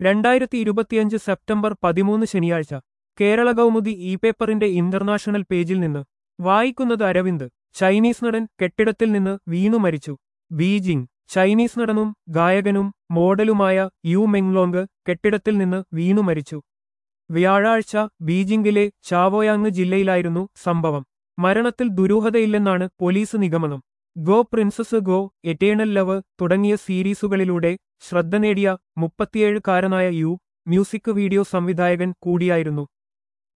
രണ്ടായിരത്തി ഇരുപത്തിയഞ്ച് സെപ്റ്റംബർ പതിമൂന്ന് ശനിയാഴ്ച കേരള കൗമുദി ഇ പേപ്പറിന്റെ ഇന്റർനാഷണൽ പേജിൽ നിന്ന് വായിക്കുന്നത് അരവിന്ദ് ചൈനീസ് നടൻ കെട്ടിടത്തിൽ നിന്ന് വീണു മരിച്ചു ബീജിംഗ് ചൈനീസ് നടനും ഗായകനും മോഡലുമായ യു മെങ്ലോങ് കെട്ടിടത്തിൽ നിന്ന് വീണു മരിച്ചു വ്യാഴാഴ്ച ബീജിംഗിലെ ചാവോയാങ് ജില്ലയിലായിരുന്നു സംഭവം മരണത്തിൽ ദുരൂഹതയില്ലെന്നാണ് പോലീസ് നിഗമനം go princess go eternal love തുടങ്ങിയ സീരീസുകളിലൂടെ ശ്രദ്ധ നേടിയ മുപ്പത്തിയേഴുകാരനായ യു മ്യൂസിക് വീഡിയോ സംവിധായകൻ കൂടിയായിരുന്നു